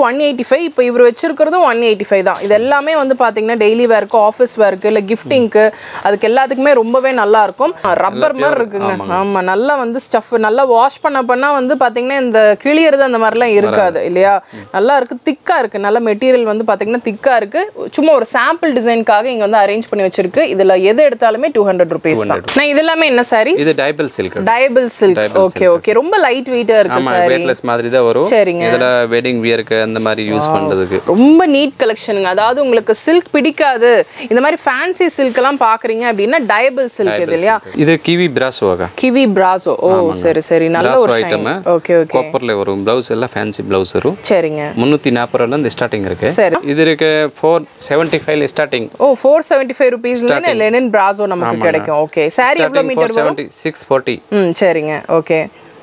One eighty five இப்போ இவர் வச்சிருக்கிறதும் one eighty five தான் இது எல்லாமே வந்து பார்த்தீங்கன்னா டெய்லி வேர்க்கு ஆஃபீஸ் வேர்க்கு இல்லை கிஃப்டிங்க்கு அதுக்கு எல்லாத்துக்குமே ரொம்பவே நல்லா இருக்கும் ரப்பர் மாதிரி இருக்குங்க ஆமா நல்லா வந்து ஸ்டஃப் நல்லா வாஷ் பண்ண பண்ணா வந்து பாத்தீங்கன்னா இந்த கிளியறது அந்த மாதிரிலாம் இருக்காது இல்லையா நல்லா இருக்கு திக்கா இருக்கு நல்ல மெட்டீரியல் வந்து பாத்தீங்கன்னா திக்கா இருக்கு சும்மா ஒரு சாம்பிள் டிசைனுக்காக இங்க வந்து அரேஞ்ச் பண்ணி வச்சிருக்கு இதுல எது எடுத்தாலுமே டூ ஹண்ட்ரட் ருபீஸ் தான் நான் இது எல்லாமே என்ன சாரி இது dyeable silk dyeable silk okay okay ரொம்ப லைட் வெயிட்டா இருக்கு ஆமா சாரி வெயிட்லெஸ் மாதிரி தான் வரும் சரிங்க. இதுல வெட்டிங் வியருக்கு அந்த மாதிரி யூஸ் பண்றதுக்கு ரொம்ப நீட் கலெக்ஷனுங்க அதாவது உங்களுக்கு சில்க் பிடிக்காது இந்த மாதிரி ஃபேன்சி சில்க் எல்லாம் பாக்குறீங்க அப்படின்னா டயபிள் சில்க் இது இல்லையா இது கிவி பிராசோகா கிவி பிராசோ ஓ சரி சரி நல்ல பிராசோ ஒரு ஐட்டம் ஓகே ஓகே காப்பர்ல வரும் பிளவுஸ் எல்லாம் ஃபேன்சி பிளவுஸ் வரும் சரிங்க முந்நூற்றி நாற்பது ரூபாயிலேருந்து ஸ்டார்டிங் இருக்கு சரி இது இருக்கு ஃபோர் செவன்ட்டி ஃபைவ்ல starting oh four seventy five ருபீஸ்ல லெனின் பிராசோ நமக்கு கிடைக்கும் ஓகே சாரி எவ்வளோ மீட்டர் வரும் செவன்ட்டி சிக்ஸ் ஃபார்ட்டி ம் சரிங்க ஓகே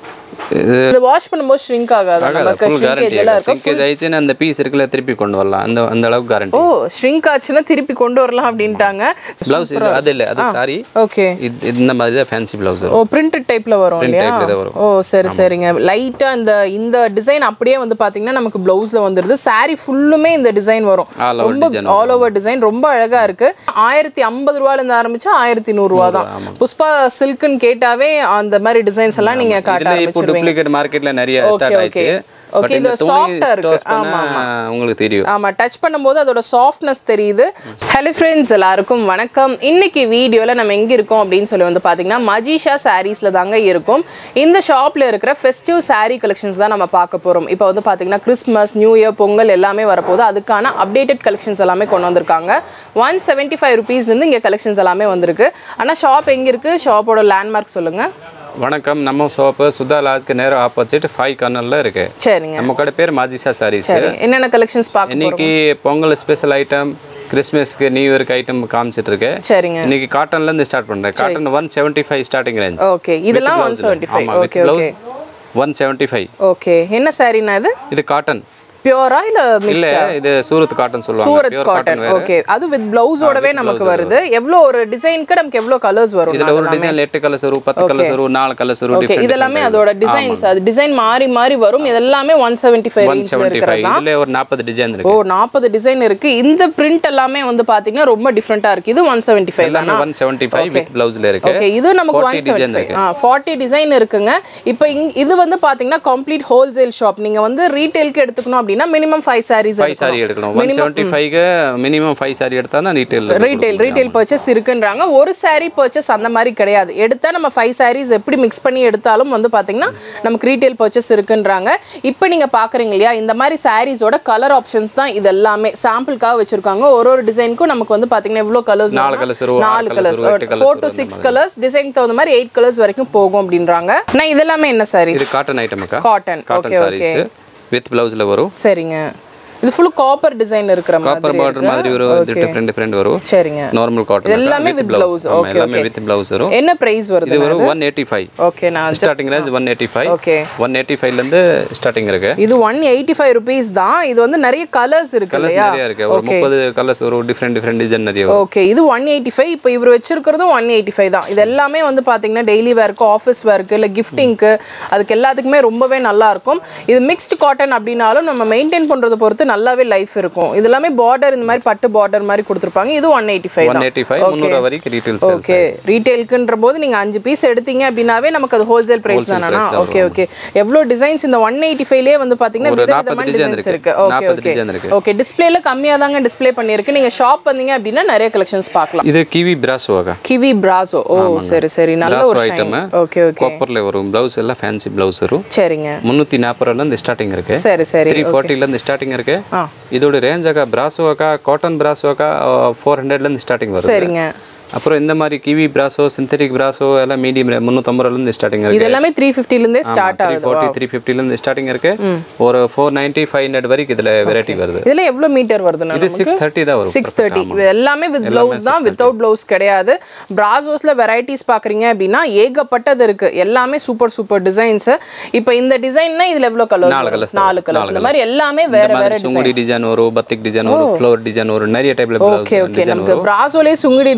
இது இது வாஷ் பண்ணும்போது ஷ்ரிங்க் ஆகாது நமக்கு ஃபுல் ஷ்ரிங்கேஜ் கேரண்டி எல்லாம் இருக்கும் சிங்கேஜ் ஆயிடுச்சுன்னா அந்த பீஸ் இருக்குல்ல திருப்பி கொண்டு வரலாம் அந்த அந்த அளவுக்கு கேரண்டி ஓ ஷ்ரிங்க் ஆச்சுன்னா திருப்பி கொண்டு வரலாம் அப்படின்ட்டாங்க பிளவுஸ் இது அது இல்லை அது சாரி ஓகே இது இந்த மாதிரி தான் ஃபேன்சி பிளவுஸ் ஓ பிரிண்டட் டைப்ல வரும் இல்லையா type ல தான் வரும். ஓ சரி சரிங்க லைட்டா இந்த இந்த டிசைன் அப்படியே வந்து பாத்தீங்கன்னா நமக்கு பிளவுஸ்ல வந்துருது saree ஃபுல்லுமே இந்த டிசைன் வரும் All over ரொம்ப design ஆல் ஓவர் டிசைன் ரொம்ப அழகா இருக்கு ஆயிரத்தி ஐம்பது ரூபால இருந்து ஆரம்பிச்சா ஆயிரத்தி நூறு ரூபா தான் புஷ்பா சில்க்னு கேட்டாவே அந்த மாதிரி டிசைன்ஸ் எல்லாம் நீங்க காட்ட இதுல இப்போ ஆரம்பிச்சிருவீங்க டூப்ளிகேட் மார்க்கெட்ல நிறைய ஸ்டார்ட் okay. ஆயிடுச்சு Okay, பட் இந்த இது துணி soft-ஆ இருக்கு. toss பண்ணா உங்களுக்கு தெரியும் ஆமா டச் பண்ணும்போது அதோட சாஃப்ட்னஸ் தெரியுது ஹலோ ஃப்ரெண்ட்ஸ் எல்லாருக்கும் வணக்கம் இன்னைக்கு வீடியோல நம்ம எங்க இருக்கோம் அப்படின்னு சொல்லி வந்து பாத்தீங்கன்னா மஜிஷா சாரீஸ்ல தாங்க இருக்கும் இந்த ஷாப்ல இருக்கிற ஃபெஸ்டிவ் saree கலெக்ஷன்ஸ் தான் நம்ம பார்க்க போறோம் இப்போ வந்து பாத்தீங்கன்னா கிறிஸ்மஸ் நியூ இயர் பொங்கல் எல்லாமே வரப்போகுது அதுக்கான அப்டேட்டட் கலெக்ஷன்ஸ் எல்லாமே கொண்டு வந்திருக்காங்க ஒன் செவன்ட்டி ஃபைவ் ருபீஸ்லேருந்து இங்கே கலெக்ஷன்ஸ் எல்லாமே வந்திருக்கு ஆனால் ஷாப் எங்கே இருக்கு ஷாப்போட லேண்ட்மார்க் சொல்லுங்க வணக்கம் நம்ம ஷாப்பு சுதா லாஜ்க்கு நேரம் ஆப்போசிட் ஃபைவ் கர்னல்ல இருக்கு சரிங்க நம்ம கடை பேர் மாஜிசா சாரீஸ் சரி என்னென்ன கலெக்ஷன்ஸ் பார்க்க போறோம் இன்னைக்கு பொங்கல் ஸ்பெஷல் ஐட்டம் கிறிஸ்மஸ்க்கு நியூ இயர்க்கு ஐட்டம் காமிச்சிட்டு இருக்கேன் சரிங்க இன்னைக்கு காட்டன்ல இருந்து ஸ்டார்ட் பண்றேன் cotton one seventy five starting range okay இதெல்லாம் one seventy five okay okay one seventy five okay என்ன சாரீனா இது இது காட்டன் பியூரா இல்ல மிக்ஸ் இல்ல இது சூரத் காட்டன் சொல்லுவாங்க சூரத் Pure காட்டன் ஓகே அது வித் பிளவுஸோடவே நமக்கு வருது எவ்வளோ ஒரு டிசைனுக்கு நமக்கு எவ்வளோ கலர்ஸ் வரும் இதுல ஒரு டிசைன் எட்டு கலர்ஸ் வரும் பத்து கலர்ஸ் வரும் நாலு கலர்ஸ் வரும் ஓகே இதெல்லாமே அதோட டிசைன்ஸ் அது டிசைன் மாறி மாறி வரும் இதெல்லாமே ஒன் செவன்ட்டி ஃபைவ் ஒன் ரேஞ்சில் செவன்ட்டி இருக்கிறது ஃபைவ் இதுல ஒரு நாற்பது டிசைன் ஓ இருக்கு நாற்பது டிசைன் இருக்கு இந்த பிரிண்ட் எல்லாமே வந்து பாத்தீங்கன்னா ரொம்ப டிஃப்ரெண்டா இருக்கு இது ஒன் செவன்ட்டி ஃபைவ் எல்லாமே ஒன் செவன்ட்டி ஃபைவ் வித் பிளவுஸ்ல இருக்கு ஓகே இது நமக்கு 40 ஒன் செவன்ட்டி design ஃபைவ் ஆ ஃபார்ட்டி டிசைன் இருக்குங்க இப்போ இங் இது வந்து பாத்தீங்கன்னா கம்ப்ளீட் ஹோல்சேல் ஷாப் நீங்க வந்து ரீட்டைலுக்கு எடுத்துக்கணும் அப்படின்னா minimum five sarees five sari எடுக்கணும் ஒன் செவன்ட்டி ஃபைவ்க்கு மினிமம் ஃபைவ் சாரி எடுத்தா தான் ரீட்டைல் ரீட்டைல் ரீட்டைல் பர்ச்சேஸ் இருக்குன்றாங்க ஒரு saree பர்ச்சேஸ் அந்த மாதிரி கிடையாது எடுத்தா நம்ம ஃபைவ் sarees எப்படி மிக்ஸ் பண்ணி எடுத்தாலும் வந்து பாத்தீங்கன்னா நமக்கு ரீட்டைல் பர்ச்சேஸ் இருக்குன்றாங்க இப்போ நீங்க பாக்குறீங்க இல்லையா இந்த மாதிரி சாரீஸோட கலர் ஆப்ஷன்ஸ் தான் இது எல்லாமே சாம்பிளுக்காக வச்சிருக்காங்க ஒரு ஒரு டிசைனுக்கும் நமக்கு வந்து பாத்தீங்கன்னா எவ்வளோ கலர்ஸ் நாலு colours வரும், நாலு ஆறு கலர்ஸ் colours வரும், எட்டு colours ஃபோர் டு வரும், சிக்ஸ் கலர்ஸ் டிசைன் தகுந்த மாதிரி எயிட் கலர்ஸ் வரைக்கும் போகும் அப்படின்றாங்க நான் இதெல்லாமே என்ன sarees இது காட்டன் ஐட்டம்க்கா cotton cotton okay okay sarees with பிளவுஸ்ல வரும் சரிங்க இது ஃபுல் காப்பர் டிசைன் இருக்கிற காப்பர் மாதிரி பார்டர் மாதிரி வரும் இது டிஃப்ரெண்ட் டிஃப்ரெண்ட் வரும் சரிங்க நார்மல் காட்டன் எல்லாமே with blouse. Okay, எல்லாமே வித் பிளவுஸ் வரும் என்ன பிரைஸ் வருது இது வரும் ஒன் எயிட்டி ஃபைவ் ஓகே நான் starting range one eighty five okay one eighty ஃபைவ்லேருந்து ஸ்டார்டிங் இருக்கு இது ஒன் எயிட்டி ஃபைவ் ருபீஸ் தான் இது வந்து நிறைய கலர்ஸ் இருக்கு கலர்ஸ் இல்லையா நிறைய இருக்கு ஒரு முப்பது கலர்ஸ் வரும் டிஃப்ரெண்ட் டிஃப்ரெண்ட் டிசைன் நிறைய வரும் ஓகே இது ஒன் எயிட்டி ஃபைவ் இப்போ இவர் வச்சிருக்கிறதும் ஒன் எயிட்டி ஃபைவ் தான் இது எல்லாமே வந்து பார்த்தீங்கன்னா டெய்லி வேர்க்கு ஆஃபீஸ் வேர்க்கு இல்லை கிஃப்டிங்க்கு அதுக்கு எல்லாத்துக்குமே ரொம்பவே நல்லா இருக்கும் இது மிக்ஸ்டு காட்டன் அப்படின்னாலும் நம்ம மெயின்டைன் பண்ணுறதை பொறுத்து நல்லாவே லைஃப் இருக்கும் இது எல்லாமே பார்டர் இந்த மாதிரி பட்டு பார்டர் மாதிரி கொடுத்துருப்பாங்க இது ஒன் எயிட்டி ஃபைவ் ஒன் தான் எயிட்டி ஃபைவ் முந்நூறு வரைக்கும் ரீட்டைல் சேல்ஸ் ஓகே ரீட்டைலுக்குன்ற போது நீங்கள் அஞ்சு பீஸ் எடுத்தீங்க அப்படின்னாவே நமக்கு அது ஹோல்சேல் ப்ரைஸ் தானா ஓகே ஓகே எவ்வளோ டிசைன்ஸ் இந்த ஒன் எயிட்டி ஃபைவ்லேயே வந்து பார்த்தீங்கன்னா ஒரு விதவிதமான 40 design டிசைன்ஸ் இருக்கு. இருக்கு ஓகே 40 ஓகே design இருக்கு. ஓகே டிஸ்பிளேல கம்மியாக தாங்க டிஸ்ப்ளே பண்ணியிருக்கு நீங்கள் ஷாப் வந்தீங்க அப்படின்னா நிறைய கலெக்ஷன்ஸ் பார்க்கலாம் இது கிவி பிராசோவாக கிவி பிராசோ ஓ சரி சரி நல்ல பிராசோ ஒரு ஐட்டம் ஓகே ஓகே காப்பர்ல வரும் பிளவுஸ் எல்லாம் ஃபேன்சி பிளவுஸ் வரும் சரிங்க முந்நூற்றி நாற்பது ரூபாயிலேருந்து ஸ்டார்டிங் இருக்கு சரி சரி த்ரீ ஃபார்ட்டிலேருந்து ஸ்டார்டிங் இருக்கு ஆ இதோட ரேஞ்ச் அக்கா பிராசோவாக்கா காட்டன் பிராசோவாக்கா ஃபோர் ஹண்ட்ரட்லேருந்து ஸ்டார்டிங் வரும் சரிங்க அப்புறம் இந்த மாதிரி கிவி பிராசோ சிந்தட்டிக் பிராசோ எல்லாம் மீடியம் முந்நூற்றம்பது ரூபாயிலேருந்து ஸ்டார்டிங் இருக்கு இது எல்லாமே த்ரீ ஃபிஃப்டிலேருந்தே ஸ்டார்ட் த்ரீ ஆகுது ஃபார்ட்டி த்ரீ ஃபிஃப்டிலேருந்து ஸ்டார்டிங் இருக்கு ஒரு ஃபோர் நைன்ட்டி ஃபைவ் ஹண்ட்ரட் வரைக்கும் இதில் வெரைட்டி வருது இதில் எவ்வளோ மீட்டர் வருதுண்ணா இது சிக்ஸ் தேர்ட்டி தான் வரும் சிக்ஸ் தேர்ட்டி இது எல்லாமே வித் பிளவுஸ் தான் வித்தவுட் பிளவுஸ் கிடையாது பிராசோஸில் வெரைட்டிஸ் பார்க்குறீங்க அப்படின்னா ஏகப்பட்டது இருக்கு எல்லாமே சூப்பர் சூப்பர் டிசைன்ஸ் இப்போ இந்த டிசைன்னா இதில் எவ்வளோ கலர்ஸ் நாலு colours நாலு கலர்ஸ் இந்த மாதிரி எல்லாமே வேற இந்த வேற மாதிரி சுங்குடி டிசைன் வரும் பத்திக் டிசைன் வரும் ஃப்ளவர் டிசைன் வரும் நிறைய டைப்ல ஓகே ஓகே நமக்கு பிராசோலே சுங்குடி டிசைன் எல்லாமே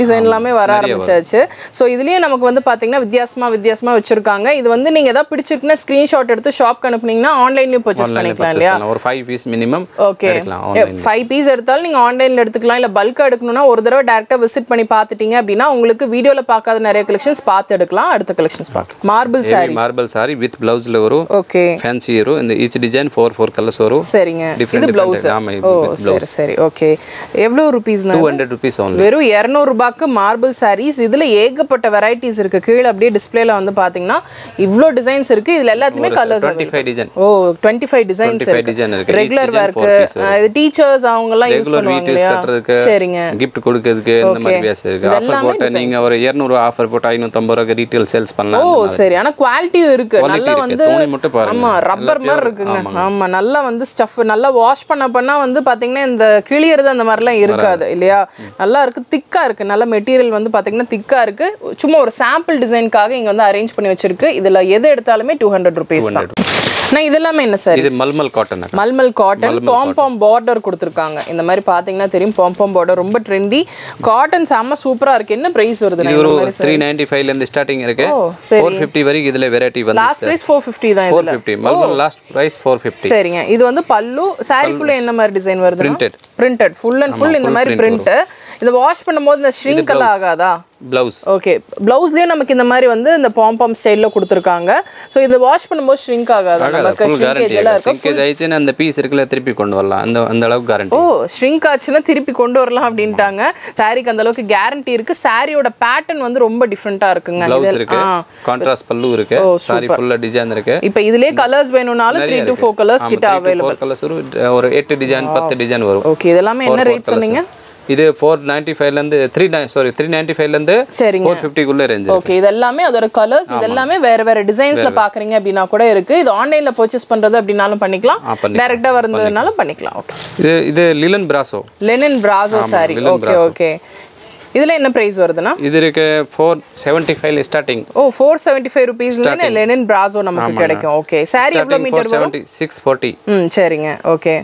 எல்லாமே வர ஆரம்பிச்சாச்சு ஸோ இதுலயும் நமக்கு வந்து பாத்தீங்கன்னா வித்தியாசமா வித்தியாசமா வச்சிருக்காங்க இது வந்து நீங்க ஏதாவது பிடிச்சிருக்குன்னா ஸ்கிரீன்ஷாட் எடுத்து ஷாப்க்கு அனுப்புனீங்கன்னா ஆன்லைன்லயும் பர்ச்சேஸ் பண்ணிக்கலாம் இல்லையா ஒரு ஃபைவ் பீஸ் மினிமம் ஓகே எடுக்கலாம் ஆன்லைன் ஃபைவ் பீஸ் எடுத்தாலும் நீங்கள் ஆன்லைனில் எடுத்துக்கலாம் இல்லை பல்காக எடுக்கணும்னா ஒரு தடவை டேரெக்டாக விசிட் பண்ணி பார்த்துட்டீங்க அப்படின்னா உங்களுக்கு வீடியோவில் பார்க்காத நிறைய கலெக்ஷன்ஸ் பார்த்து எடுக்கலாம் அடுத்த கலெக்ஷன்ஸ் பார்க்கலாம் marble sari marble sari with பிளவுஸ்ல வரும் ஓகே ஃபேன்சி வரும் இந்த each design four four colours வரும் சரிங்க Different, இது different, ப்ளவுஸ் ஆமா, ஓ இது with சரி சரி ஓகே எவ்வளோ ருபீஸ்னா டூ ஹண்ட்ரட் ருபீஸ் ஒன்லி வெறும் இரநூறுபாக்கு மார்பிள் சாரீஸ் இதில் ஏகப்பட்ட வெரைட்டிஸ் இருக்கு கீழே அப்படியே டிஸ்பிளேல வந்து பார்த்தீங்கன்னா இவ்வளோ டிசைன்ஸ் இருக்கு இதில் எல்லாத்துலேயுமே colours twenty five design oh twenty five designs 25 இருக்கு design இருக்கு. Each regular design work four piece இது டீச்சர்ஸ் அவங்கெல்லாம் யூஸ் ரெகுலர் பண்ணுவாங்க வீட்டு யூஸ் இல்லையா கட்டுறதுக்கு சரிங்க gift கொடுக்கறதுக்கு இந்த மாதிரி பேஸ் இருக்கு ஆஃபர் இதெல்லாமே போட்டு நீங்க ஒரு 200 ஆஃபர் போட்டு 550 ரூபாய்க்கு ரீட்டைல் சேல்ஸ் பண்ணலாம் ஓ சரி ஆனா குவாலிட்டியும் இருக்கு Quality நல்லா இருக்கு. வந்து துணி மட்டும் பாருங்க. ஆமா ரப்பர் மாதிரி இருக்குங்க ஆமா நல்லா வந்து ஸ்டஃப் நல்லா வாஷ் பண்ண பண்ணா வந்து பாத்தீங்கன்னா இந்த கிளியறது அந்த மாதிரிலாம் இருக்காது இல்லையா நல்லா இருக்கு திக்கா இருக்கு நல்ல மெட்டீரியல் வந்து பாத்தீங்கன்னா திக்கா இருக்கு சும்மா ஒரு சாம்பிள் டிசைனுக்காக இங்க வந்து அரேஞ்ச் பண்ணி வச்சிருக்கு இதுல எது எடுத்தாலுமே டூ ஹண்ட்ரட் ருபீஸ் தான் நான் இதெல்லாமே என்ன சார் இது mulmul cotton mulmul cotton pom pom border கொடுத்துருக்காங்க இந்த மாதிரி பார்த்தீங்கன்னா தெரியும் பாம்பாம் பார்டர் ரொம்ப ட்ரெண்டி காட்டன் செம்ம சூப்பரா இருக்கு என்ன பிரைஸ் வருது இது ஒரு த்ரீ நைன்டி ஃபைவ்ல இருந்து ஸ்டார்டிங் இருக்கு ஓ சரி ஃபோர் ஃபிஃப்டி வரைக்கும் இதுல வெரைட்டி வந்து லாஸ்ட் பிரைஸ் ஃபோர் ஃபிஃப்டி தான் ஃபோர் இதுல fifty mulmul last price four fifty சரிங்க இது வந்து பல்லு சாரி ஃபுல்லா என்ன மாதிரி டிசைன் வருது Printed. Printed full and full இந்த full மாதிரி print பிரிண்ட் இதை வாஷ் பண்ணும்போது இந்த ஷ்ரிங்க் எல்லாம் ஆகாதா பிளவுஸ் ஓகே ப்ளவுஸ்லயும் நமக்கு இந்த மாதிரி வந்து இந்த பாம்பாம் ஸ்டைல்ல கொடுத்துருக்காங்க ஸோ இதை வாஷ் பண்ணும்போது ஷ்ரிங்க் ஆகாதா நமக்கு ஃபுல் ஷ்ரிங்கேஜ் கேரண்டி எல்லாம் இருக்கும் சிங்கேஜ் ஆயிடுச்சுன்னா அந்த பீஸ் இருக்குல்ல திருப்பி கொண்டு வரலாம் அந்த அந்த அளவுக்கு கேரண்டி ஓ ஷ்ரிங்க் ஆச்சுன்னா திருப்பி கொண்டு வரலாம் அப்படின்ட்டாங்க சாரிக்கு அந்த அளவுக்கு கேரண்டி இருக்கு சாரியோட பேட்டர்ன் வந்து ரொம்ப டிஃப்ரெண்டா இருக்குங்க பிளவுஸ் இது- இருக்கு ஆ. கான்ட்ராஸ்ட் பல்லு இருக்கு சாரி ஃபுல்லா டிசைன் இருக்கு இப்போ இதுலயே கலர்ஸ் வேணும்னாலும் த்ரீ டு ஃபோர் கலர்ஸ் கிட்ட அவைலபிள் ஃபோர் கலர்ஸ் வரும் ஒரு எட்டு டிசைன் பத்து டிசைன் வரும் ஓகே இதெல்லாமே என்ன ரேட் சொன்னீங்க இது ஃபோர் நைன்டி ஃபைவ்ல இருந்து three nine sorry three ninety ஃபைவ்ல இருந்து சரிங்க ஃபோர் ஃபிஃப்டிக்குள்ள ரேஞ்ச் ஓகே இது எல்லாமே அதோட கலர்ஸ் இது எல்லாமே வேற வேற டிசைன்ஸ்ல பாக்குறீங்க அப்படின்னா கூட இருக்கு இது ஆன்லைன்ல பர்ச்சேஸ் பண்றது அப்படின்னாலும் பண்ணிக்கலாம் ஆ, பண்ணிக்கலாம். டைரக்டா வரதுனாலும் பண்ணிக்கலாம் ஓகே இது இது linen brasso linen brasso sari okay okay இதுல என்ன பிரைஸ் வருதுன்னா இது இருக்கு four seventy five starting oh four seventy five ருபீஸ்ல லெனின் பிராசோ நமக்கு கிடைக்கும் ஓகே சாரி எவ்வளவு ஃபோர் மீட்டர் வரும் செவன்ட்டி சிக்ஸ் ஃபார்ட்டி ம் சரிங்க ஓகே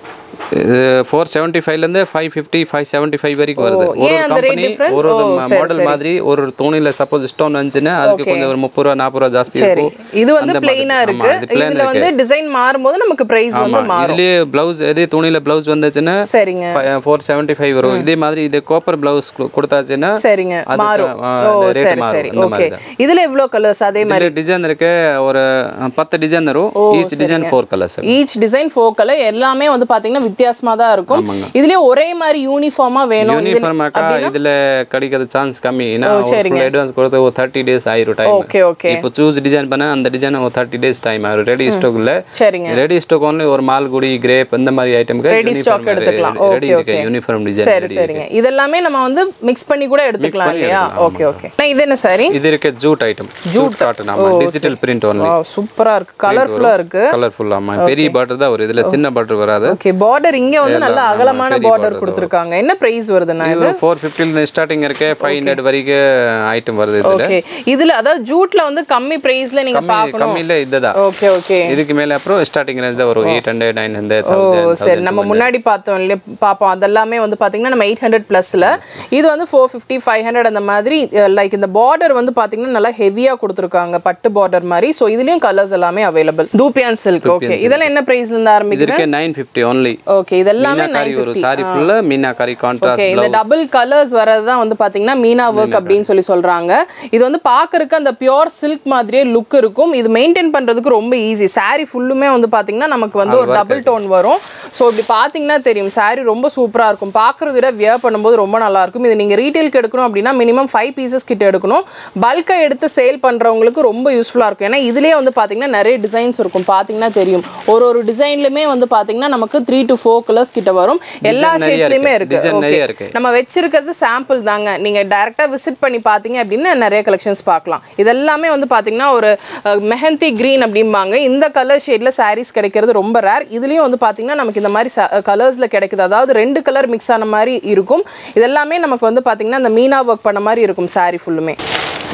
இது ஃபோர் செவன்ட்டி ஃபைவ்லேருந்து five fifty five seventy five வரைக்கும் வருது ஒரு ஏன் அந்த rate கம்பெனி difference? ஒரு ஓ, சரி, மாடல் மாதிரி ஒரு துணியில சப்போஸ் ஸ்டோன் வந்துச்சுன்னா அதுக்கு கொஞ்சம் ஒரு முப்பது ரூபா நாற்பது ரூபா ஜாஸ்தி சரி இருக்கும் இது வந்து அந்த மாதிரி. பிளெயினா ஆமா, இருக்கு இது plain இதுல வந்து டிசைன் மாறும்போது நமக்கு பிரைஸ் வந்து ஆமா மாறும் இதுலயே பிளவுஸ் எதே துணியில பிளவுஸ் வந்துச்சுன்னா சரிங்க ஃபோர் செவன்ட்டி ஃபைவ் வரும் இதே மாதிரி இது கோப்பர் பிளவுஸ் கொடுத்தாச்சுன்னா சரிங்க அதுக்கு, மாறும் ஆ, ஓ rate சரி மாறும். சரி இந்த ஓகே மாதிரி இதுல எவ்வளவு கலர்ஸ் அதே மாதிரி இதுல டிசைன் இருக்கு ஒரு அஹ், பத்து டிசைன் வரும் each design four colours each design four colour எல்லாமே வந்து பாத்தீங்கன்னா வித்தியாசமா தான் இருக்கும் இதுலயே ஒரே மாதிரி யூனிஃபார்மா வேணும் இது யூனிஃபார்மாக்கா இதுல கிடைக்கிறது சான்ஸ் கம்மி ஏன்னா சரிங்க. அட்வான்ஸ் கொடுத்து ஒரு தேர்ட்டி டேஸ் ஆயிரும் டைம் ஓகே ஓகே இப்போ சூஸ் டிசைன் பண்ண அந்த டிசைன் ஒரு தேர்ட்டி டேஸ் டைம் ஆகும் ரெடி ஸ்டாக் இல்ல சரிங்க ரெடி ஸ்டாக் ஒன்லி ஒரு மால்குடி கிரேப் இந்த மாதிரி ஐட்டம்க்கு ரெடி ஸ்டாக் எடுத்துக்கலாம் ரெடி ஓகே இருக்கு ஓகே யூனிஃபார்ம் சரி டிசைன் சரிங்க இதெல்லாமே நம்ம வந்து மிக்ஸ் பண்ணி கூட எடுத்துக்கலாம் இல்லையா ஓகே ஓகே இது என்ன சாரி இது இருக்கு ஜூட் ஐட்டம் ஜூட் காட்டன் ஆமா டிஜிட்டல் பிரிண்ட் ஒன்லி சூப்பரா இருக்கு கலர்ஃபுல்லா இருக்கு கலர்ஃபுல் ஆமா பெரிய பாட்டர் தான் வரும் இதுல சின்ன பாட்டர் வராது ஓகே பார்டர் இங்க வந்து நல்ல அகலமான பார்டர் கொடுத்துருக்காங்க என்ன பிரைஸ் வருதுண்ணா இது ஃபோர் ஃபிஃப்டில ஸ்டார்டிங் இருக்கு ஃபைவ் ஹண்ட்ரட் வரைக்கும் ஐட்டம் வருது இதுல ஓகே இதுல அதாவது ஜூட்ல வந்து கம்மி பிரைஸ்ல நீங்க பார்க்கணும் கம்மியில இதுதான் ஓகே ஓகே இதுக்கு மேல அப்புறம் ஸ்டார்டிங் ரேஞ்ச் தான் வரும் eight hundred nine hundred oh சரி நம்ம முன்னாடி பார்த்தோம் இல்லையா பார்ப்போம் அதெல்லாமே வந்து பார்த்தீங்கன்னா நம்ம எயிட் ஹண்ட்ரட் ப்ளஸில் இது வந்து ஃபோர் ஃபிஃப்டி ஃபைவ் ஹண்ட்ரட் அந்த மாதிரி லைக் இந்த பார்டர் வந்து பார்த்தீங்கன்னா நல்லா ஹெவியாக கொடுத்துருக்காங்க பட்டு பார்டர் மாதிரி ஸோ இதுலேயும் கலர்ஸ் எல்லாமே அவைலபிள் தூபியான் சில்க் ஓகே இதெல்லாம் என்ன ப்ரைஸ்லேருந்து இது ஆரம்பிக்குது இருக்கு நைன் ஃபிஃப்டி ஒன்லி ஓகே இதெல்லாமே மீனாக்காரி நைன் ஒரு சாரி ஃபுல்லா மீனாக்காரி கான்ட்ராஸ்ட் ஓகே இந்த டபுள் கலர்ஸ் வரது தான் வந்து பாத்தீங்கன்னா மீனா ஒர்க் அப்படின்னு சொல்லி சொல்றாங்க இது வந்து பார்க்கறதுக்கு அந்த பியோர் சில்க் மாதிரியே லுக் இருக்கும் இது மெயின்டைன் பண்றதுக்கு ரொம்ப ஈஸி saree ஃபுல்லுமே வந்து பாத்தீங்கன்னா நமக்கு வந்து ஒரு டபுள் டோன் வரும் ஸோ இப்படி பாத்தீங்கன்னா தெரியும் saree ரொம்ப சூப்பரா இருக்கும் பார்க்கறத விட வியர் பண்ணும்போது ரொம்ப நல்லா இருக்கும் இது நீங்க ரீட்டைலுக்கு எடுக்கணும் அப்படின்னா மினிமம் ஃபைவ் பீசஸ் கிட்ட எடுக்கணும் பல்கா எடுத்து சேல் பண்றவங்களுக்கு ரொம்ப யூஸ்ஃபுல்லா இருக்கும் ஏன்னா இதுலயே வந்து பாத்தீங்கன்னா நிறைய டிசைன்ஸ் இருக்கும் பாத்தீங்கன்னா தெரியும் ஒரு ஒரு டிசைன்லயுமே வந்து பாத்தீங்கன்னா நமக்கு த்ரீ டு ஃபோர் கலர்ஸ் கிட்ட வரும் எல்லா நிறைய ஷேட்ஸ்லயுமே இருக்கு. இருக்கு Design ஓகே நிறைய இருக்கு. நம்ம வச்சிருக்கிறது சாம்பிள் தாங்க நீங்க டைரக்டா விசிட் பண்ணி பார்த்தீங்க அப்படின்னா நிறைய கலெக்ஷன்ஸ் பார்க்கலாம் இதெல்லாமே வந்து பாத்தீங்கன்னா ஒரு அஹ், மெஹந்தி கிரீன் அப்படிம்பாங்க இந்த கலர் ஷேட்ல sarees கிடைக்கிறது ரொம்ப ரேர் இதுலயும் வந்து பாத்தீங்கன்னா நமக்கு இந்த மாதிரி கலர்ஸ்ல கிடைக்குது அதாவது ரெண்டு கலர் மிக்ஸ் ஆன மாதிரி இருக்கும் இதெல்லாமே நமக்கு வந்து பாத்தீங்கன்னா அந்த மீனா ஒர்க் பண்ண மாதிரி இருக்கும் saree ஃபுல்லுமே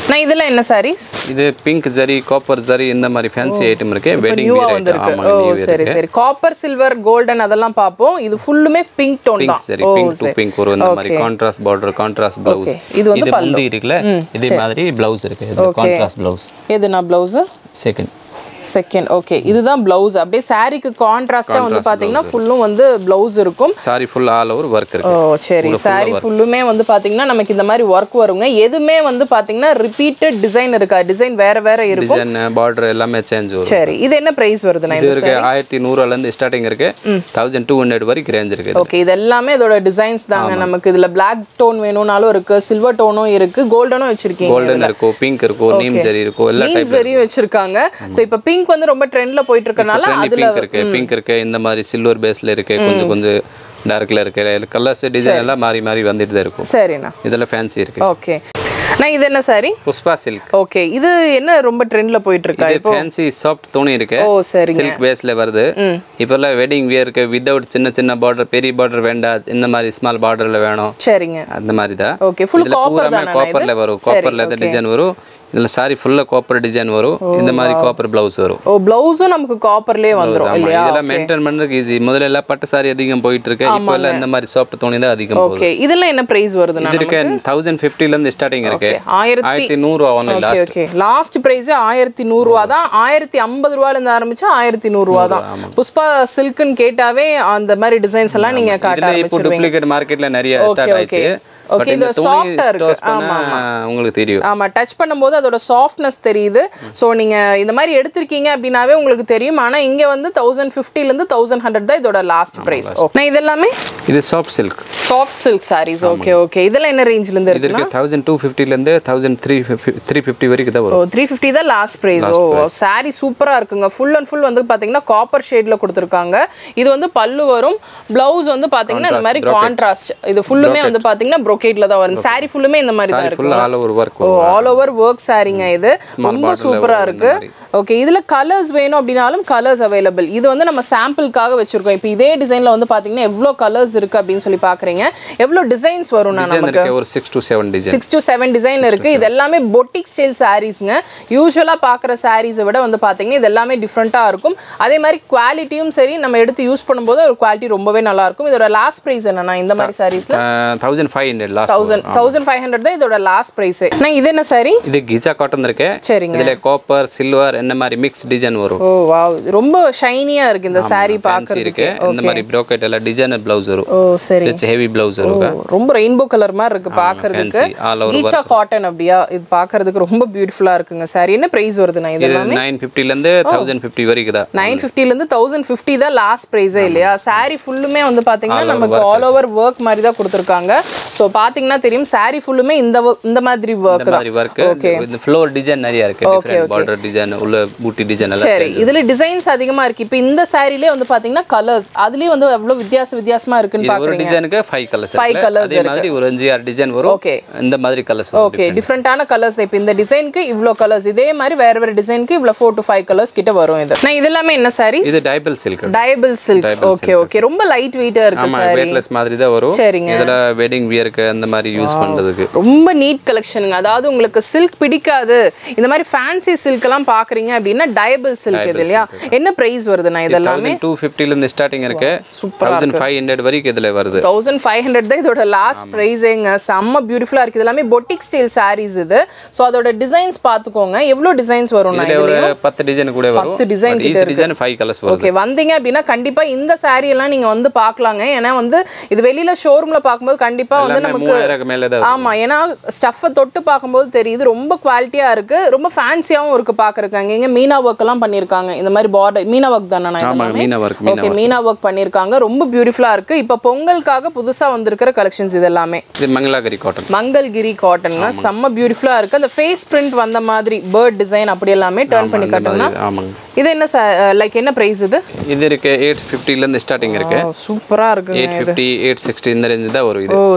நான் இதெல்லாம் என்ன சாரீஸ் இது பிங்க் ஜரி காப்பர் ஜரி இந்த மாதிரி ஃபேன்சி ஐட்டம் இருக்கு வெட்டிங் நியூவா வியர் வந்திருக்கு ஆமாங்க ஓ நியூ சரி சரி காப்பர் சில்வர் கோல்டன் அதெல்லாம் பார்ப்போம் இது ஃபுல்லுமே பிங்க் டோன் பிங்க் தான் சரி ஓ பிங்க் டு சரி பிங்க் வரும் இந்த மாதிரி contrast border contrast blouse Okay. இது வந்து இது முந்தி இருக்குல்ல இதே மாதிரி பிளவுஸ் இருக்கு இது கான்ட்ராஸ்ட் பிளவுஸ் எது நான் ப்ளவுஸு செகண்ட் செகண்ட் ஓகே இதுதான் பிளவுஸ் அப்படியே சாரிக்கு கான்ட்ராஸ்டா வந்து பாத்தீங்கன்னா ஃபுல்லும் வந்து பிளவுஸ் இருக்கும் sari full all over work oh இருக்கு சரி சாரி ஃபுல்லுமே வந்து பாத்தீங்கன்னா நமக்கு இந்த மாதிரி ஒர்க் வருங்க எதுவுமே வந்து பாத்தீங்கன்னா ரிப்பீட்டட் டிசைன் இருக்கா டிசைன் வேற வேற இருக்கும் டிசைன் பார்டர் எல்லாமே சேஞ்ச் வரும் சரி இது என்ன பிரைஸ் வருதுண்ணா இது இது இருக்கு ஆயிரத்தி நூறுல இருந்து ஸ்டார்டிங் இருக்கு தௌசண்ட் டூ ஹண்ட்ரட் வரைக்கும் ரேஞ்ச் இருக்கு ஓகே இது எல்லாமே இதோட டிசைன்ஸ் தாங்க நமக்கு இதுல பிளாக் ஸ்டோன் வேணும்னாலும் இருக்கு சில்வர் டோனும் இருக்கு கோல்டனும் வச்சிருக்கீங்க கோல்டன் இருக்கும் பிங்க் இருக்கும் நீம் ஜரி இருக்கும் எல்லா நீம் சரியும் வச்சிருக்காங்க சோ இப்போ பிங்க் வந்து ரொம்ப ட்ரெண்ட்ல போயிட்டு இருக்கறனால அதுல பிங்க் இருக்கு பிங்க் இருக்கு இந்த மாதிரி சில்வர் பேஸ்ல இருக்கு கொஞ்சம் கொஞ்சம் டார்க்ல இருக்கு கலர்ஸ் டிசைன் எல்லாம் மாறி மாறி வந்துட்டு தான் இருக்கும் சரிண்ணா இதெல்லாம் ஃபேன்சி இருக்கு ஓகே நான் இது என்ன சாரி புஷ்பா சில்க் ஓகே இது என்ன ரொம்ப ட்ரெண்ட்ல போயிட்டு இருக்கா இது ஃபேன்சி சாஃப்ட் துணி இருக்கு ஓ சரிங்க சில்க் பேஸ்ல வருது இப்போல்லாம் வெட்டிங் வியருக்கு வித்தவுட் சின்ன சின்ன பார்டர் பெரிய பார்டர் வேண்டாம் இந்த மாதிரி ஸ்மால் பார்டர்ல வேணும் சரிங்க அந்த மாதிரி தான் ஓகே ஃபுல் இதுல காப்பர் பூராமே தானே காப்பர்ல வரும் காப்பர்ல எந்த டிசைன் வரும் இதுல சாரி ஃபுல்லா காப்பர் டிசைன் வரும் இந்த மாதிரி காப்பர் பிளவுஸ் வரும் ஓ பிளவுஸும் நமக்கு காப்பர்லயே வந்துரும் ஆமா, இல்லையா இதெல்லாம் மெயின்டைன் பண்றதுக்கு ஈஸி முதல்ல எல்லாம் பட்டு சாரி அதிகம் போயிட்டு இருக்கு இப்போ எல்லாம் இந்த மாதிரி சாஃப்ட் துணி தான் அதிகம் போகுது ஓகே இதெல்லாம் என்ன பிரைஸ் வருதுண்ணா இது இருக்கு தௌசண்ட் ஃபிஃப்டில இருந்து ஸ்டார்டிங் இருக்கு ஆயிரத்தி ஆயிரத்தி நூறு ஆகும் ஓகே ஓகே லாஸ்ட் பிரைஸ் ஆயிரத்தி நூறுரூவா தான் ஆயிரத்தி ஐம்பது ரூபால இருந்து ஆரம்பிச்சு ஆயிரத்தி நூறுரூவா தான் புஷ்பா சில்க்குன்னு கேட்டாவே அந்த மாதிரி டிசைன்ஸ் எல்லாம் நீங்க காட்ட இதுல இப்போ ஆரம்பிச்சிருவீங்க டூப்ளிகேட் மார்க்கெட்ல நிறைய ஸ்டார்ட் ஆயிடுச்சு Okay, பட் இது இந்த துணி soft-ஆ இருக்கு. toss பண்ணா உங்களுக்கு தெரியும் ஆமா டச் பண்ணும்போது அதோட சாஃப்ட்னஸ் தெரியுது ஸோ நீங்க இந்த மாதிரி எடுத்திருக்கீங்க அப்படின்னாவே உங்களுக்கு தெரியும் ஆனா இங்க வந்து தௌசண்ட் ஃபிஃப்டிலேருந்து தௌசண்ட் ஹண்ட்ரட் தான் இதோட லாஸ்ட் பிரைஸ் நான் இதெல்லாமே இது soft silk soft silk sarees okay okay இதெல்லாம் என்ன ரேஞ்சில இருந்து இது இருக்கு இருக்கு தௌசண்ட் டூ ஃபிஃப்டில இருந்து தௌசண்ட் த்ரீ த்ரீ ஃபிஃப்டி வரைக்கும் தான் ஓ வரும் த்ரீ ஃபிஃப்டி தான் லாஸ்ட் ப்ரைஸ் ஓ சாரி சூப்பராக இருக்குங்க ஃபுல் அண்ட் ஃபுல் வந்து பார்த்தீங்கன்னா காப்பர் ஷேடில் கொடுத்துருக்காங்க இது வந்து பல்லு வரும் ப்ளவுஸ் வந்து பார்த்தீங்கன்னா இந்த மாதிரி கான்ட்ராஸ்ட் இது ஃபுல்லுமே வந்து பார்த்தீங்கன்னா ப்ரொக்கேட்டில் தான் வரும் சாரி ஃபுல்லுமே இந்த மாதிரி தான் சாரி இருக்கு ஃபுல்லா all over work oh all over work சாரிங்க இது ரொம்ப border ல சூப்பரா வரும் இருக்கு ஓகே இதுல கலர்ஸ் வேணும் அப்படின்னாலும் கலர்ஸ் அவைலபிள் இது வந்து நம்ம சாம்பிளுக்காக வச்சிருக்கோம் இப்போ இதே டிசைன்ல வந்து பாத்தீங்கன்னா எவ்வளோ கலர்ஸ் இருக்கு அப்படின்னு சொல்லி பாக்குறீங்க எவ்வளோ டிசைன்ஸ் வரும் டிசைன் நமக்கு இருக்கு ஒரு six to seven design six to seven design இருக்கு இது எல்லாமே பொட்டிக் ஸ்டைல் சாரீஸ்ங்க யூஸ்வலாக பார்க்குற சாரீஸை விட வந்து பார்த்தீங்கன்னா இது எல்லாமே டிஃப்ரெண்ட்டாக இருக்கும் அதே மாதிரி குவாலிட்டியும் சரி நம்ம எடுத்து யூஸ் பண்ணும்போது ஒரு குவாலிட்டி ரொம்பவே நல்லா இருக்கும் இதோட லாஸ்ட் ப்ரைஸ் என்னன்னா இந்த மாதிரி சாரீஸ்ல thousand five hundred last thousand thousand five hundred தான் இதோட லாஸ்ட் ப்ரைஸ் நான் இது என்ன சாரி இது கிஜா காட்டன் இருக்கு சரிங்க இதுல காப்பர் சில்வர் இந்த மாதிரி மிக்ஸ் டிசைன் வரும் ஓ வாவ் ரொம்ப ஷைனியா இருக்கு இந்த சாரி Fancy பார்க்கறதுக்கு இருக்கு இந்த மாதிரி ப்ரோக்கெட் எல்லாம் டிசைனர் பிளவுஸ் வரும் ஓ சரி இட்ஸ் ஹெவி பிளவுஸ் வரும் ஓ, ரொம்ப ரெயின்போ கலர் மாதிரி இருக்கு பார்க்கறதுக்கு fancy, all over கீச்சா காட்டன் அப்படியா இது பார்க்கறதுக்கு ரொம்ப பியூட்டிஃபுல்லா இருக்குங்க சாரி என்ன பிரைஸ் வருதுண்ணா இது இது நைன் ஃபிஃப்டில இருந்து தௌசண்ட் ஃபிஃப்டி வரைக்கும் தான் நைன் ஃபிஃப்டிலேருந்து தௌசண்ட் ஃபிஃப்டி தான் லாஸ்ட் ப்ரைஸே இல்லையா சாரி ஃபுல்லுமே வந்து பார்த்தீங்கன்னா நமக்கு ஆல் ஓவர் ஒர்க் மாதிரி தான் கொடுத்துருக்காங்க ஸோ பார்த்தீங்கன்னா தெரியும் சாரி ஃபுல்லுமே இந்த wo- இந்த மாதிரி ஒர்க் இந்த தான் மாதிரி ஒர்க் இந்த ஃப்ளோர் டிசைன் நிறைய இருக்கு டிஃபரெண்ட் பார்டர் டிசைன் உள்ள பூட்டி டிசைன் எல்லாம் சரி இதுல டிசைன்ஸ் அதிகமா இருக்கு இப்போ இந்த சாரிலே வந்து பாத்தீங்கன்னா கலர்ஸ் அதுலயும் வந்து எவ்வளவு வித்தியாச வித்தியாசமா இருக்குன்னு இது ஒரு பாக்குறீங்க டிசைனுக்கு ஃபைவ் கலர்ஸ் Five colours அதே மாதிரி ஒரு அஞ்சு ஆறு டிசைன் வரும் Okay. இந்த மாதிரி கலர்ஸ் வரும் ஓகே டிஃப்ரெண்டான கலர்ஸ் இப்போ இந்த டிசைனுக்கு இவ்வளோ கலர்ஸ் இதே மாதிரி வேற வேற டிசைனுக்கு இவ்வளோ ஃபோர் டு ஃபைவ் கலர்ஸ் கிட்ட வரும் இது நான் இது எல்லாமே என்ன சாரி இது dyeable silk dyeable silk okay okay ரொம்ப லைட் வெயிட்டா இருக்கு ஆமா சாரி வெயிட்லெஸ் மாதிரி தான் வரும் சரிங்க. இதுல வெட்டிங் வியருக்கு அந்த மாதிரி யூஸ் பண்றதுக்கு ரொம்ப நீட் கலெக்ஷனுங்க அதாவது உங்களுக்கு சில்க் பிடிக்காது இந்த மாதிரி ஃபேன்சி சில்க் எல்லாம் பாக்குறீங்க அப்படின்னா டயபிள் சில்க் இது இல்லையா என்ன பிரைஸ் வருதுண்ணா இதெல்லாமே தௌசண்ட் டூ ஃபிஃப்டில இருந்து ஸ்டார்டிங் இருக்கு தௌசண்ட் ஃபைவ் ஹண்ட்ரட் வரைக்கும் இதுல வருது தௌசண்ட் ஃபைவ் ஹண்ட்ரட் தான் இதோட லாஸ்ட் ப்ரைஸேங்க செம்ம பியூட்டிஃபுல்லாக இருக்குது எல்லாமே பொட்டிக் ஸ்டைல் சாரீஸ் இது ஸோ அதோட டிசைன்ஸ் பார்த்துக்கோங்க எவ்வளோ டிசைன்ஸ் வரும்ண்ணா இதுல இதுல ஒரு பத்து டிசைன் கூட வரும் பத்து design But each design five colours வரும் ஓகே வந்தீங்க அப்படின்னா கண்டிப்பா இந்த saree எல்லாம் நீங்க வந்து பார்க்கலாங்க ஏன்னா வந்து இது வெளியில ஷோரூம்ல பார்க்கும்போது கண்டிப்பா வந்து எல்லாமே நமக்கு மூவாயிரம் மேல தான் ஆமா ஏன்னா ஸ்டஃப்பை தொட்டு பார்க்கும்போது தெரியுது ரொம்ப குவாலிட்டியா இருக்கு ரொம்ப ஃபேன்சியாவும் இருக்கு பாக்குறதுக்கு அங்க இங்க மீனா ஒர்க் எல்லாம் பண்ணிருக்காங்க இந்த மாதிரி பார்டர் மீனா ஒர்க் தானே ஆமாங்க meena work meena okay meena work பண்ணிருக்காங்க ரொம்ப பியூட்டிஃபுல்லா இருக்கு இப்போ பொங்கலுக்காக புதுசா வந்திருக்கிற கலெக்ஷன்ஸ் இது எல்லாமே இது மங்களாகரி காட்டன் மங்கள்கிரி காட்டனுங்க செம்ம பியூட்டிஃபுல்லா இருக்கு அந்த ஃபேஸ் பிரிண்ட் வந்த மாதிரி பேர்ட் டிசைன் அப்படி எல்லாமே டர்ன் பண்ணி காட்டுங்கன்னா ஆமாங்க இது என்ன லைக் என்ன பிரைஸ் இது இது இருக்கு எயிட் ஃபிஃப்டில இருந்து ஸ்டார்டிங் இருக்கு சூப்பரா இருக்குங்க எயிட் ஃபிஃப்டி எயிட் சிக்ஸ்டி இந்த ரேஞ்சு தான் வரும் இது ஓ சரி இது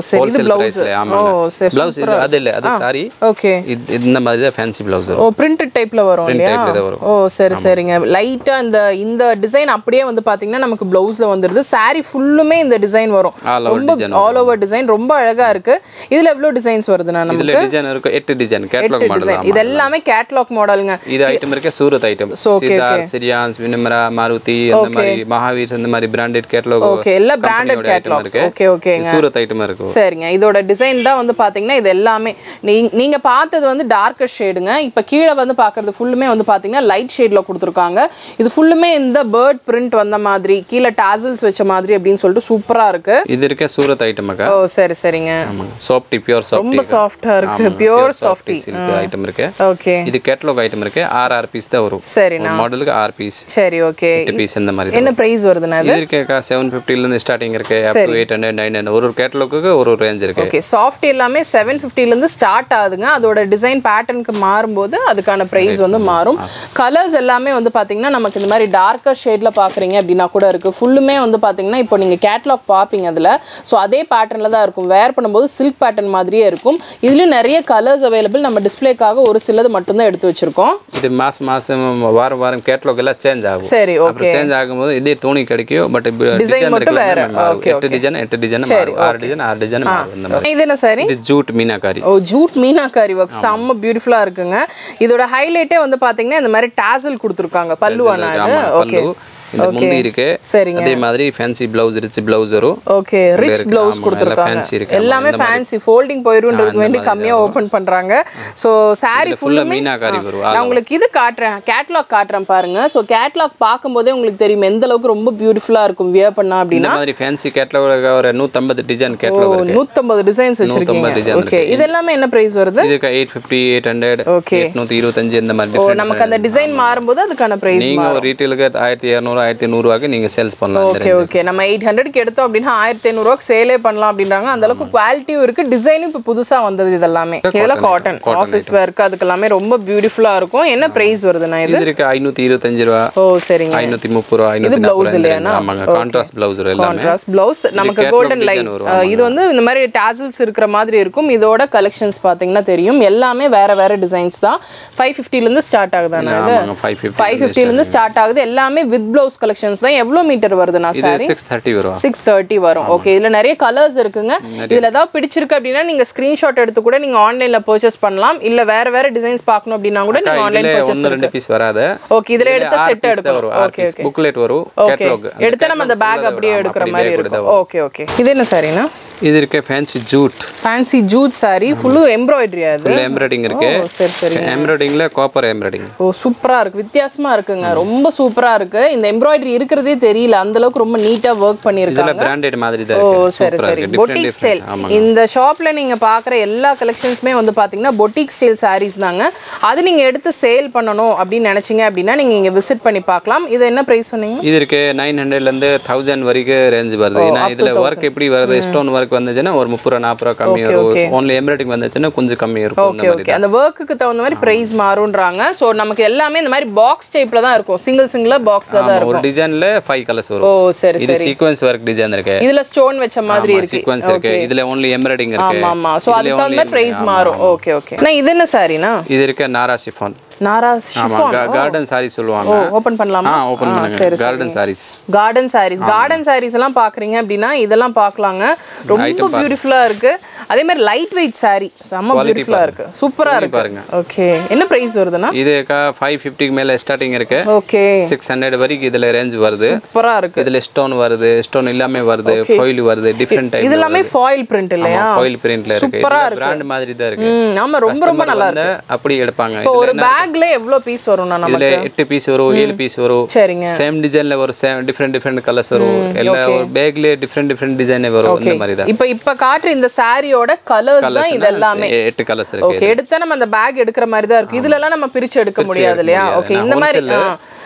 பிளவுஸ் பிரைஸ்ல ஓ ஆமாங்க சரி பிளவுஸ் இது அது இல்ல அது சாரி ஓகே இது இந்த மாதிரி தான் ஃபேன்சி பிளவுஸ் ஓ வரும் பிரிண்டட் டைப்ல வரும் Print இல்லையா type ல வரும். ஓ சரி சரிங்க லைட்டா இந்த இந்த டிசைன் அப்படியே வந்து பாத்தீங்கன்னா நமக்கு பிளவுஸ்ல வந்துருது saree ஃபுல்லுமே இந்த டிசைன் வரும் All over ரொம்ப design ஆல் ஓவர் டிசைன் ரொம்ப அழகா இருக்கு இதுல எவ்வளவு டிசைன்ஸ் வருதுண்ணா நமக்கு இதுல டிசைன் இருக்கும் எட்டு டிசைன் கேட்லாக் மாடல் டிசைன் இது எல்லாமே கேட்லாக் மாடலுங்க இது ஐட்டம் இருக்கு சூரத் ஐட்டம் சித்தார்த் சிரியான்ஸ் வினிமரா மாருதி அந்த மாதிரி மகாவீர் இந்த மாதிரி பிராண்டட் கேட்லாக் ஓகே எல்லாம் பிராண்டட் கேட்லாக்ஸ் ஓகே ஓகேங்க சூரத் ஐட்டம் இருக்கும் சரிங்க இதோட டிசைன் தான் வந்து பாத்தீங்கன்னா இது எல்லாமே நீங்க நீங்க பார்த்தது வந்து டார்க்கர் ஷேடுங்க இப்போ கீழே வந்து பார்க்கறது ஃபுல்லுமே வந்து பாத்தீங்கன்னா லைட் ஷேட்ல கொடுத்துருக்காங்க இது ஃபுல்லுமே இந்த பேர்ட் பிரிண்ட் வந்த மாதிரி கீழே டாசல்ஸ் வச்ச மாதிரி அப்படின்னு சொல்லிட்டு சூப்பரா இருக்கு இது இருக்க சூரத் ஐட்டம் அக்கா ஓ சரி சரிங்க சாஃப்டி பியூர் சாஃப்டி ரொம்ப சாஃப்டா இருக்கு பியூர் சாஃப்டி சில்க் ஐட்டம் இருக்கு ஓகே இது கேட்லாக் ஐட்டம் இருக்கு ஆறு ஆறு பீஸ் தான் வரும் சரிண்ணா மாடலுக்கு ஆறு பீஸ் சரி ஓகே எட்டு பீஸ் இந்த மாதிரி தான் என்ன பிரைஸ் வருதுண்ணா இது இது இருக்கா செவன் இருந்து ஸ்டார்டிங் இருக்கு up to eight hundred nine hundred ஒரு ஒரு கேட்டலாக்கு ஒரு ஒரு ரேஞ்ச் இருக்கு ஓகே சாஃப்ட் எல்லாமே செவன் இருந்து ஸ்டார்ட் ஆகுதுங்க அதோட டிசைன் பேட்டர்னுக்கு மாறும்போது அதுக்கான ப்ரைஸ் வந்து மாறும் கலர்ஸ் எல்லாமே வந்து பார்த்தீங்கன்னா நமக்கு இந்த மாதிரி டார்க்கர் ஷேடில் பார்க்குறீங்க அப்படின்னா கூட இருக்குது ஃபுல்லுமே வந்து பார்த்தீங்கன்னா இப்போ நீங்கள் கேட்லாக் பார்ப்பீங்க அதில் ஸோ அதே பேட்டர்னில் தான் இருக்கும் வேர் பண்ணும்போது சில்க் பேட்டர்ன் மாதிரியே இருக்கும் இதுலேயும் நிறைய கலர்ஸ் அவைலபிள் நம்ம டிஸ்ப்ளேக்காக ஒரு சிலது மட்டும்தான் எடுத்து வச்சிருக்கோம் இது மாசம் மாசம் வாரம் வாரம் கேட்டலாக் எல்லாம் சேஞ்ச் ஆகும் சரி ஓகே அப்புறம் சேஞ்ச் ஆகும்போது இதே துணி கிடைக்கும் பட் டிசைன் மட்டும் வேற. Okay, எட்டு டிசைன் எட்டு டிசைன் மாறும் ஆறு டிசைன் ஆறு டிசைன் மாறும் இந்த மாதிரி இது என்ன சாரி இது jute meenakari oh jute meenakari work செம்ம பியூட்டிஃபுல்லாக இருக்குங்க இதோட ஹைலைட்டே வந்து பார்த்தீங்கன்னா இந்த மாதிரி டாசல் கொடுத்துருக்காங்க பல்லுவானா இது ஆமா, ஓகே பல்லு இந்த முந்தி இருக்கு சரிங்க அதே மாதிரி ஃபேன்சி பிளவுஸ் ரிச் பிளவுஸ் வரும் ஓகே ரிச் இருக்கு. ப்ளவுஸ் ஆமா, கொடுத்துருக்காங்க எல்லாம் fancy இருக்கு. ஆமா, எல்லாமே இந்த மாதிரி. ஃபேன்சி ஃபோல்டிங் போயிருன்றதுக்கு வேண்டி கம்மியாக ஓப்பன் பண்றாங்க ஸோ சாரி இது ஃபுல்லா ஃபுல்லுமே மீனாக்காரி வரும் நான் உங்களுக்கு இது காட்டுறேன் கேட்லாக் காட்டுறேன் பாருங்க ஸோ கேட்லாக் பார்க்கும்போதே உங்களுக்கு தெரியும் எந்த அளவுக்கு ரொம்ப பியூட்டிஃபுல்லாக இருக்கும் வியர் பண்ணா இந்த அப்படின்னா மாதிரி ஃபேன்சி கேட்டலாக் ஒரு நூத்தம்பது டிசைன் கேட்டலாக் இருக்கு நூற்றம்பது டிசைன்ஸ் வச்சிருக்கீங்க design ஓகே இது எல்லாமே என்ன ப்ரைஸ் வருது இதுக்கு eight fifty eight hundred Okay. எட்நூத்தி இருபத்தஞ்சு இந்த மாதிரி ஓ different நமக்கு அந்த டிசைன் மாறும்போது அதுக்கான ப்ரைஸ் நீங்க ஒரு ரீட்டெயிலுக்கு ஆயிரத்தி இரநூறு ஆயிரத்தி நூறுவாக்கு நீங்க சேல்ஸ் பண்ணலாம் இந்த ஓகே ஓகே நம்ம எயிட் ஹண்ட்ரட்க்கு எடுத்தோம் அப்படின்னா ஆயிரத்தி ஐநூறுவாக்கு சேலே பண்ணலாம் அப்படின்றாங்க அந்த அளவுக்கு குவாலிட்டியும் இருக்கு டிசைனும் இப்போ புதுசா வந்தது இதெல்லாமே இதெல்லாம் காட்டன் ஆஃபீஸ் ஒர்க் அதுக்கு எல்லாமே ரொம்ப பியூட்டிஃபுல்லா இருக்கும் என்ன பிரைஸ் வருதுண்ணா இது இது இருக்கு ஐநூத்தி இருபத்தஞ்சு ரூபா ஓ சரிங்க ஐநூத்தி முப்பது ரூபா ஐநூத்தி blouse நாற்பது இல்லையாண்ணா? ஆமாங்க கான்ட்ராஸ்ட் பிளவுஸ் எல்லாமே கான்ட்ராஸ்ட் பிளவுஸ் நமக்கு catalog கோல்டன் design லைன்ஸ் வரும், இது வந்து இந்த மாதிரி டாசல்ஸ் இருக்கிற மாதிரி இருக்கும் இதோட கலெக்ஷன்ஸ் பாத்தீங்கன்னா தெரியும் எல்லாமே வேற வேற டிசைன்ஸ் தான் ஃபைவ் இருந்து ஸ்டார்ட் ஆகுதாண்ணா இது ஆமாங்க ஃபைவ் ஃபிஃப்டி ஃபைவ் இருந்து ஸ்டார்ட் ஆகுது எல்லாமே வித் பிளவுஸ் கலெக்ஷன்ஸ் தான் எவ்வளோ மீட்டர் வருதுண்ணா இது சாரி சிக்ஸ் தேர்ட்டி வரும் சிக்ஸ் தேர்ட்டி வரும் ஓகே இதுல நிறைய கலர்ஸ் இருக்குங்க இதுல ஏதாவது பிடிச்சிருக்கு அப்படின்னா நீங்க ஸ்கிரீன்ஷாட் எடுத்து கூட நீங்க ஆன்லைன்ல பர்ச்சேஸ் பண்ணலாம் இல்ல வேற வேற டிசைன்ஸ் பார்க்கணும் அப்படின்னா கூட நீங்க ஆன்லைன் இதுல பர்ச்சேஸ் ஒன்னு ரெண்டு பீஸ் வராது ஓகே இதுல எடுத்த செட் எடுக்கணும் வரும் ஓகே ஓகே புக்லெட் வரும் ஓகே கேட்டலாக் எடுத்து நம்ம அந்த பேக் அப்படியே எடுக்கிற மாதிரி இருக்கும் ஓகே ஓகே இது என்ன சாரினா இது இருக்கு fancy jute fancy jute sari ஃபுல்லும் எம்ப்ராய்டரி அது ஃபுல் எம்ப்ராய்டிங் இருக்கு ஓ சரி சரி எம்ப்ராய்டிங்ல காப்பர் எம்ப்ராய்டிங் ஓ சூப்பரா இருக்கு வித்தியாசமா இருக்குங்க ரொம்ப சூப்பரா இருக்கு இந்த எம்ப்ராய்டரி இருக்கிறதே தெரியல அந்த அளவுக்கு ரொம்ப நீட்டா ஒர்க் பண்ணிருக்காங்க இதுல பிராண்டட் மாதிரி தான் ஓ இருக்கு சரி சூப்பரா சரி இருக்கு பொட்டிக் டிஃபரெண்ட் ஸ்டைல் ஆமாங்க இந்த ஷாப்ல நீங்க பாக்குற எல்லா கலெக்ஷன்ஸுமே வந்து பாத்தீங்கன்னா பொட்டிக் ஸ்டைல் சாரீஸ் தாங்க அது நீங்க எடுத்து சேல் பண்ணணும் அப்படின்னு நினைச்சீங்க அப்படின்னா நீங்க இங்க விசிட் பண்ணி பார்க்கலாம் இது என்ன பிரைஸ் சொன்னீங்க இது இருக்கு நைன் ஹண்ட்ரட்ல இருந்து தௌசண்ட் வரைக்கும் ரேஞ்ச் வருது ஏன்னா இதுல ஒர்க் எப்படி வருது ஸ்டோன் ஒர்க் வந்துச்சுன்னா ஒரு முப்பது ரூபா நாற்பது ரூபா கம்மி வரும் ஓன்லி எம்ப்ராய்டிங் வந்துச்சுன்னா கொஞ்சம் கம்மி இருக்கும் இந்த ஓகே மாதிரி ஓகே அந்த ஒர்க்குக்கு தகுந்த மாதிரி பிரைஸ் மாறும்ன்றாங்க ஸோ நமக்கு எல்லாமே இந்த மாதிரி பாக்ஸ் டைப்ல தான் இருக்கும் சிங்கிள் சிங்கிளா பாக்ஸ்ல தான் ஆமா, ஒரு டிசைன்ல ஃபைவ் கலர்ஸ் ஓ வரும் சரி இது சீக்வன்ஸ் ஒர்க் டிசைன் இருக்கு இதுல ஸ்டோன் வச்ச மாதிரி இருக்கு சீக்வன்ஸ் இருக்கு இதுல ஓன்லி எம்ப்ராய்டிங் இருக்கு ஆமா ஆமா ஸோ அதுக்கு தகுந்த மாதிரி பிரைஸ் மாறும் ஓகே ஓகே நான் இது என்ன சாரினா இது இருக்கு நாரா சிஃபான் நாரா ஆமா கார்டன் சாரி சொல்லுவாங்க ஓபன் பண்ணலாமா ஆ ஓபன் ஆ, பண்ணுங்க சரி garden sarees garden sarees garden sarees எல்லாம் பாக்குறீங்க அப்படின்னா இதெல்லாம் பார்க்கலாங்க ரொம்ப பியூட்டிஃபுல்லா இருக்கு அதே மாதிரி லைட் வெயிட் saree செம்ம பியூட்டிஃபுல்லா இருக்கு சூப்பரா இருக்கு பாருங்க. ஓகே என்ன பிரைஸ் வருதுன்னா இது ஃபைவ் ஃபிஃப்டிக்கு மேல ஸ்டார்டிங் இருக்கு ஓகே சிக்ஸ் ஹண்ட்ரட் வரைக்கும் இதுல ரேஞ்ச் வருது சூப்பரா இருக்கு இதுல ஸ்டோன் வருது ஸ்டோன் எல்லாமே வருது foil வருது டிஃப்ரெண்ட் டைப் இது எல்லாமே ஃபாயில் பிரிண்ட் இல்லையா foil printல இருக்கு சூப்பரா இது பிராண்ட் மாதிரி தான் இருக்கு ம் ஆமா ரொம்ப ரொம்ப Customer நல்லா வந்து அப்படி எடுப்பாங்க இப்போ ஒரு பேக்ல எவ்வளவு பீஸ் வரும்னா இதுல நமக்கு எட்டு பீஸ் வரும் ஏழு பீஸ் வரும் சரிங்க சேம் டிசைன்ல ஒரு சேம் டிஃப்ரெண்ட் டிஃப்ரெண்ட் கலர்ஸ் வரும் எல்லா ஒரு பேக்ல டிஃப்ரெண்ட் டிஃப்ரெண்ட் டிசைனே வரும் இந்த மாதிரி தான் இப்போ இப்ப காட்டுற இந்த சாரியோட கலர்ஸ் தான் இது எல்லாமே எ- எட்டு கலர்ஸ் இருக்கு ஓகே எடுத்தா நம்ம அந்த பேக் எடுக்கிற மாதிரி தான் இருக்கும் இதுல எல்லாம் நம்ம பிரிச்சு எடுக்க முடியாது இல்லையா ஓகே இந்த மாதிரி ஆ,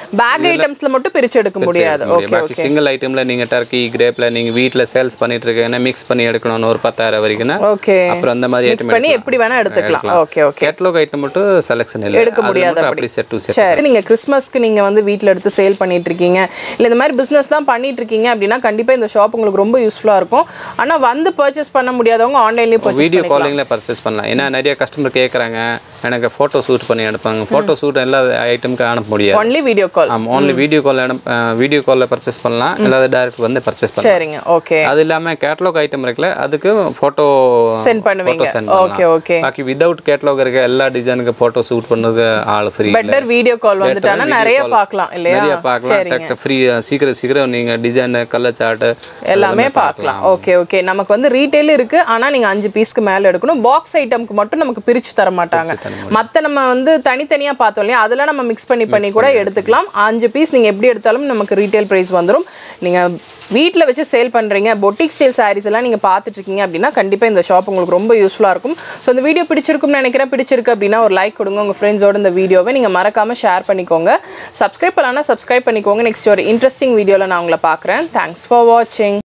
பேக் ஐட்டம்ஸ்ல மட்டும் பிரிச்சு எடுக்க முடியாது ஓகே பாக்கி சிங்கிள் ஐட்டம்ல நீங்க டர்க்கி கிரேப்ல நீங்க வீட்ல சேல்ஸ் பண்ணிட்டு இருக்கீங்கன்னா மிக்ஸ் பண்ணி எடுக்கணும்னு ஒரு பத்தாயிரம் வரைக்கும் ஓகே அப்புறம் அந்த மாதிரி மிக்ஸ் பண்ணி எப்படி வேணா எடுத்துக்கலாம் ஓகே ஓகே கேட்லாக் ஐட்டம் மட்டும் செலெக்ஷன் இல்லை எடுக்க அது முடியாது மட்டும் அப்படி. அப்படி செட் டு செட் சரி நீங்க கிறிஸ்மஸ்க்கு நீங்க வந்து வீட்ல எடுத்து சேல் பண்ணிட்டு இருக்கீங்க இல்ல இந்த மாதிரி பிசினஸ் தான் பண்ணிட்டு இருக்கீங்க அப்படின்னா கண்டிப்பா இந்த ஷாப் உங்களுக்கு ரொம்ப யூஸ்ஃபுல்லா இருக்கும் ஆனா வந்து பர்ச்சேஸ் பண்ண முடியாதவங்க ஆன்லைன்லயே பர்ச்சேஸ் வீடியோ காலிங்ல பர்ச்சேஸ் பண்ணலாம் ஏன்னா நிறைய கஸ்டமர் கேட்குறாங்க எனக்கு ஃபோட்டோ ஷூட் பண்ணி அனுப்புவாங்க ஃபோட்டோ ஷூட் எல்லா ஐட்டமுக்கு அனுப்ப முடியாது ஒன்லி வீடியோ கால் ஆமாம் ஓன்லி வீடியோ கால் வீடியோ காலில் பர்ச்சேஸ் பண்ணலாம் இல்லாத டேரக்ட் வந்து பர்ச்சேஸ் பண்ணலாம் சரிங்க ஓகே அது இல்லாம கேட்லாக் ஐட்டம் இருக்குல்ல அதுக்கு ஃபோட்டோ சென்ட் பண்ணுவீங்க ஓகே ஓகே பாக்கி வித்தவுட் கேட்லாக் இருக்க எல்லா டிசைனுக்கு ஃபோட்டோ ஷூட் பண்ணதுக்கு ஆள் ஃப்ரீ பெட்டர் வீடியோ கால் வந்துட்டானா நிறைய பார்க்கலாம் இல்லையா நிறைய பார்க்கலாம் டக்கு ஃப்ரீ சீக்கிரம் சீக்கிரம் நீங்க டிசைன் கலர் சார்ட் எல்லாமே பார்க்கலாம் ஓகே ஓகே நமக்கு வந்து ரீட்டைல் இருக்கு ஆனா நீங்க அஞ்சு பீஸ்க்கு மேல எடுக்கணும் பாக்ஸ் ஐட்டம்க்கு மட்டும் நமக்கு பிரிச்சு தர மாட்டாங்க மத்த நம்ம வந்து தனித்தனியா பார்த்தோம் இல்லையா அதெல்லாம் நம்ம மிக்ஸ் பண்ணி பண்ணி கூட எடுத்துக்கலாம் அஞ்சு பீஸ் நீங்க எப்படி எடுத்தாலும் நமக்கு ரீட்டைல் பிரைஸ் வந்துரும் நீங்க வீட்டில் வச்சு சேல் பண்ணுறீங்க பொட்டிக் ஸ்டைல் சாரீஸ் எல்லாம் நீங்கள் பார்த்துட்டு இருக்கீங்க அப்படின்னா கண்டிப்பாக இந்த ஷாப் உங்களுக்கு ரொம்ப யூஸ்ஃபுல்லாக இருக்கும் ஸோ இந்த வீடியோ பிடிச்சிருக்கும்னு நினைக்கிறேன் பிடிச்சிருக்கு அப்படின்னா ஒரு லைக் கொடுங்க உங்கள் ஃப்ரெண்ட்ஸோட இந்த வீடியோவை நீங்கள் மறக்காமல் ஷேர் பண்ணிக்கோங்க சப்ஸ்கிரைப் பண்ணலாம்னா சப்ஸ்கிரைப் பண்ணிக்கோங்க நெக்ஸ்ட் ஒரு இன்ட்ரெஸ்டிங் வீடியோவில் நான் உங்களை பார்க்குறேன் தேங்க்ஸ் ஃபார் வாட்சிங்